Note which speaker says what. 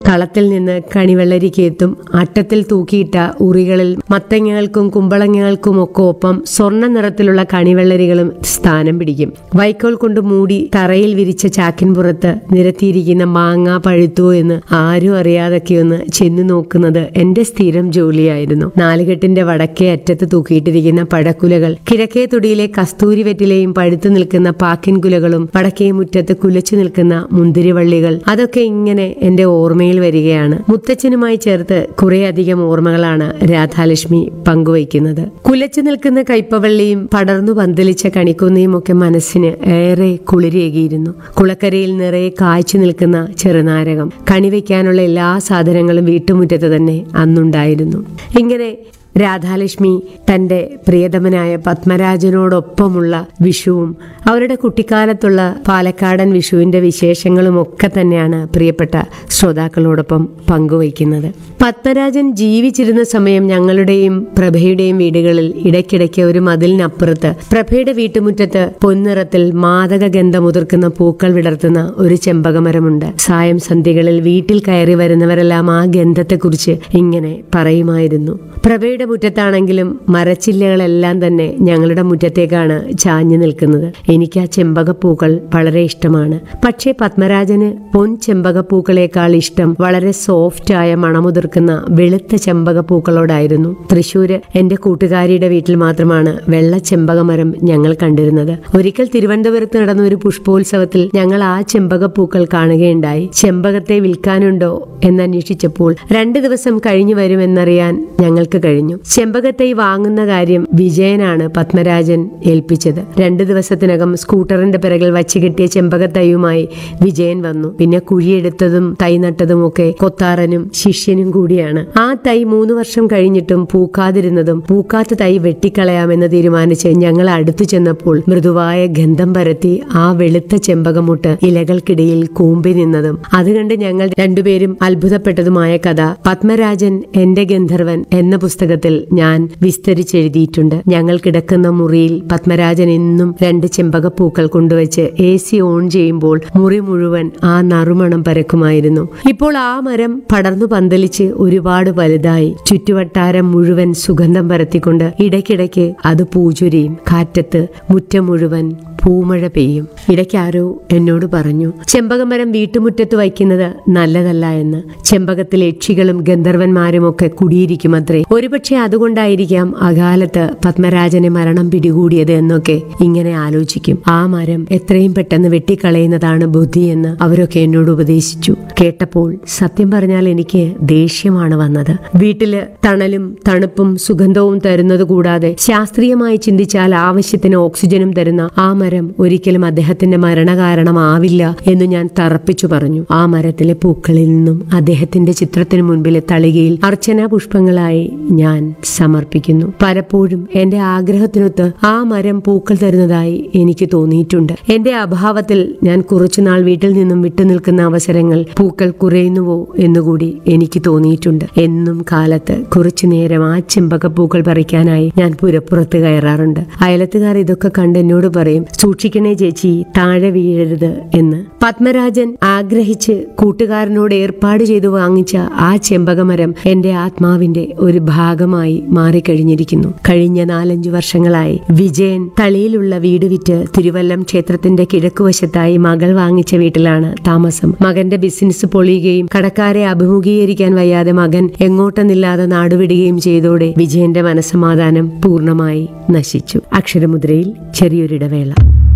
Speaker 1: കളത്തിൽ നിന്ന് കണിവെള്ളരിക്കെത്തും അട്ടത്തിൽ തൂക്കിയിട്ട ഉറികളിൽ മത്തങ്ങകൾക്കും കുമ്പളങ്ങകൾക്കും ഒക്കെ ഒപ്പം സ്വർണ്ണ നിറത്തിലുള്ള കണിവെള്ളരികളും സ്ഥാനം പിടിക്കും വൈക്കോൽ കൊണ്ട് മൂടി തറയിൽ വിരിച്ച ചാക്കിൻ പുറത്ത് നിരത്തിയിരിക്കുന്ന മാങ്ങ പഴുത്തുവോ എന്ന് ആരും അറിയാതൊക്കെ ഒന്ന് ചെന്നു നോക്കുന്നത് എന്റെ സ്ഥിരം ജോലിയായിരുന്നു നാലുകെട്ടിന്റെ വടക്കേ അറ്റത്ത് തൂക്കിയിട്ടിരിക്കുന്ന പഴക്കുലകൾ കിഴക്കേ തൊടിയിലെ കസ്തൂരി വെറ്റിലെയും പഴുത്തു നിൽക്കുന്ന പാക്കിൻ കുലകളും വടക്കേ മുറ്റത്ത് കുലച്ചു നിൽക്കുന്ന മുന്തിരിവള്ളികൾ അതൊക്കെ ഇങ്ങനെ എന്റെ ഓർമ്മയിൽ വരികയാണ് മുത്തച്ഛനുമായി ചേർത്ത് കുറേയധികം ഓർമ്മകളാണ് രാധാലക്ഷ്മി പങ്കുവയ്ക്കുന്നത് കുലച്ചു നിൽക്കുന്ന കൈപ്പവള്ളിയും പടർന്നു പന്തലിച്ച കണിക്കൊന്നയും ഒക്കെ മനസ്സിന് ഏറെ കുളിരേകിയിരുന്നു കുളക്കരയിൽ നിറയെ കായ്ച്ചു നിൽക്കുന്ന ചെറുനാരകം കണിവയ്ക്കാനുള്ള എല്ലാ സാധനങ്ങളും വീട്ടുമുറ്റത്ത് തന്നെ അന്നുണ്ടായിരുന്നു ഇങ്ങനെ രാധാലക്ഷ്മി തന്റെ പ്രിയതമനായ പത്മരാജനോടൊപ്പമുള്ള വിഷുവും അവരുടെ കുട്ടിക്കാലത്തുള്ള പാലക്കാടൻ വിഷുവിന്റെ വിശേഷങ്ങളും ഒക്കെ തന്നെയാണ് പ്രിയപ്പെട്ട ശ്രോതാക്കളോടൊപ്പം പങ്കുവയ്ക്കുന്നത് പത്മരാജൻ ജീവിച്ചിരുന്ന സമയം ഞങ്ങളുടെയും പ്രഭയുടെയും വീടുകളിൽ ഇടയ്ക്കിടയ്ക്ക് ഒരു മതിലിനപ്പുറത്ത് പ്രഭയുടെ വീട്ടുമുറ്റത്ത് പൊന്നിറത്തിൽ മാദക ഗന്ധമുതിർക്കുന്ന പൂക്കൾ വിടർത്തുന്ന ഒരു ചെമ്പകമരമുണ്ട് സായം സന്ധ്യകളിൽ വീട്ടിൽ കയറി വരുന്നവരെല്ലാം ആ ഗന്ധത്തെക്കുറിച്ച് ഇങ്ങനെ പറയുമായിരുന്നു പ്രഭയുടെ മുറ്റത്താണെങ്കിലും മരച്ചില്ലകളെല്ലാം തന്നെ ഞങ്ങളുടെ മുറ്റത്തേക്കാണ് ചാഞ്ഞു നിൽക്കുന്നത് എനിക്ക് ആ ചെമ്പകപ്പൂക്കൾ വളരെ ഇഷ്ടമാണ് പക്ഷേ പത്മരാജന് പൊൻ ചെമ്പകപ്പൂക്കളേക്കാൾ ഇഷ്ടം വളരെ സോഫ്റ്റായ മണമുതിർക്കുന്ന വെളുത്ത ചെമ്പകപ്പൂക്കളോടായിരുന്നു തൃശ്ശൂര് എന്റെ കൂട്ടുകാരിയുടെ വീട്ടിൽ മാത്രമാണ് വെള്ള ചെമ്പകമരം ഞങ്ങൾ കണ്ടിരുന്നത് ഒരിക്കൽ തിരുവനന്തപുരത്ത് നടന്ന ഒരു പുഷ്പോത്സവത്തിൽ ഞങ്ങൾ ആ ചെമ്പകപ്പൂക്കൾ കാണുകയുണ്ടായി ചെമ്പകത്തെ വിൽക്കാനുണ്ടോ എന്നന്വേഷിച്ചപ്പോൾ രണ്ടു ദിവസം കഴിഞ്ഞു വരുമെന്നറിയാൻ ഞങ്ങൾക്ക് കഴിഞ്ഞു ചെമ്പകത്തൈ വാങ്ങുന്ന കാര്യം വിജയനാണ് പത്മരാജൻ ഏൽപ്പിച്ചത് രണ്ടു ദിവസത്തിനകം സ്കൂട്ടറിന്റെ പിറകിൽ വച്ചു കിട്ടിയ ചെമ്പകത്തൈയുമായി വിജയൻ വന്നു പിന്നെ കുഴിയെടുത്തതും തൈ നട്ടതും ഒക്കെ കൊത്താറനും ശിഷ്യനും കൂടിയാണ് ആ തൈ മൂന്ന് വർഷം കഴിഞ്ഞിട്ടും പൂക്കാതിരുന്നതും പൂക്കാത്ത തൈ വെട്ടിക്കളയാമെന്ന് തീരുമാനിച്ച് ഞങ്ങൾ അടുത്തു ചെന്നപ്പോൾ മൃദുവായ ഗന്ധം പരത്തി ആ വെളുത്ത ചെമ്പകമുട്ട് ഇലകൾക്കിടയിൽ കൂമ്പി നിന്നതും അത് കണ്ട് ഞങ്ങൾ രണ്ടുപേരും അത്ഭുതപ്പെട്ടതുമായ കഥ പത്മരാജൻ എന്റെ ഗന്ധർവൻ എന്ന പുസ്തകത്തിൽ ഞാൻ വിസ്തരിച്ചെഴുതിയിട്ടുണ്ട് ഞങ്ങൾ കിടക്കുന്ന മുറിയിൽ പത്മരാജൻ എന്നും രണ്ട് ചെമ്പകപ്പൂക്കൾ കൊണ്ടുവച്ച് എ സി ഓൺ ചെയ്യുമ്പോൾ മുറി മുഴുവൻ ആ നറുമണം പരക്കുമായിരുന്നു ഇപ്പോൾ ആ മരം പടർന്നു പന്തലിച്ച് ഒരുപാട് വലുതായി ചുറ്റുവട്ടാരം മുഴുവൻ സുഗന്ധം പരത്തിക്കൊണ്ട് ഇടയ്ക്കിടയ്ക്ക് അത് പൂചൊരിയും കാറ്റത്ത് മുറ്റം മുഴുവൻ പൂമഴ പെയ്യും ഇടയ്ക്കാരോ എന്നോട് പറഞ്ഞു ചെമ്പകമരം വീട്ടുമുറ്റത്ത് വയ്ക്കുന്നത് നല്ലതല്ല എന്ന് ചെമ്പകത്തിൽ യക്ഷികളും ഗന്ധർവന്മാരും ഒക്കെ കുടിയിരിക്കുമത്രേ ഒരുപക്ഷെ അതുകൊണ്ടായിരിക്കാം അകാലത്ത് പത്മരാജനെ മരണം പിടികൂടിയത് എന്നൊക്കെ ഇങ്ങനെ ആലോചിക്കും ആ മരം എത്രയും പെട്ടെന്ന് വെട്ടിക്കളയുന്നതാണ് ബുദ്ധി എന്ന് അവരൊക്കെ എന്നോട് ഉപദേശിച്ചു കേട്ടപ്പോൾ സത്യം പറഞ്ഞാൽ എനിക്ക് ദേഷ്യമാണ് വന്നത് വീട്ടില് തണലും തണുപ്പും സുഗന്ധവും തരുന്നത് കൂടാതെ ശാസ്ത്രീയമായി ചിന്തിച്ചാൽ ആവശ്യത്തിന് ഓക്സിജനും തരുന്ന ആ മരം ഒരിക്കലും അദ്ദേഹത്തിന്റെ മരണകാരണമാവില്ല എന്ന് ഞാൻ തറപ്പിച്ചു പറഞ്ഞു ആ മരത്തിലെ പൂക്കളിൽ നിന്നും അദ്ദേഹത്തിന്റെ ചിത്രത്തിന് മുൻപിലെ തളികയിൽ അർച്ചനാ പുഷ്പങ്ങളായി ഞാൻ സമർപ്പിക്കുന്നു പലപ്പോഴും എന്റെ ആഗ്രഹത്തിനൊത്ത് ആ മരം പൂക്കൾ തരുന്നതായി എനിക്ക് തോന്നിയിട്ടുണ്ട് എന്റെ അഭാവത്തിൽ ഞാൻ കുറച്ചുനാൾ വീട്ടിൽ നിന്നും വിട്ടുനിൽക്കുന്ന അവസരങ്ങൾ പൂക്കൾ കുറയുന്നുവോ എന്നുകൂടി എനിക്ക് തോന്നിയിട്ടുണ്ട് എന്നും കാലത്ത് കുറച്ചു നേരം ആ ചെമ്പകപ്പൂക്കൾ പറിക്കാനായി ഞാൻ പുരപ്പുറത്ത് കയറാറുണ്ട് അയലത്തുകാർ ഇതൊക്കെ കണ്ട് എന്നോട് പറയും സൂക്ഷിക്കണേ ചേച്ചി താഴെ വീഴരുത് എന്ന് പത്മരാജൻ ആഗ്രഹിച്ച് കൂട്ടുകാരനോട് ഏർപ്പാട് ചെയ്തു വാങ്ങിച്ച ആ ചെമ്പകമരം എന്റെ ആത്മാവിന്റെ ഒരു ഭാഗമായി മാറിക്കഴിഞ്ഞിരിക്കുന്നു കഴിഞ്ഞ നാലഞ്ചു വർഷങ്ങളായി വിജയൻ തളിയിലുള്ള വീട് വിറ്റ് തിരുവല്ലം ക്ഷേത്രത്തിന്റെ കിഴക്കുവശത്തായി മകൾ വാങ്ങിച്ച വീട്ടിലാണ് താമസം മകന്റെ ബിസിനസ് പൊളിയുകയും കടക്കാരെ അഭിമുഖീകരിക്കാൻ വയ്യാതെ മകൻ എങ്ങോട്ടെന്നില്ലാതെ നാടുവിടുകയും ചെയ്തോടെ വിജയന്റെ മനസ്സമാധാനം പൂർണ്ണമായി നശിച്ചു അക്ഷരമുദ്രയിൽ ചെറിയൊരിടവേള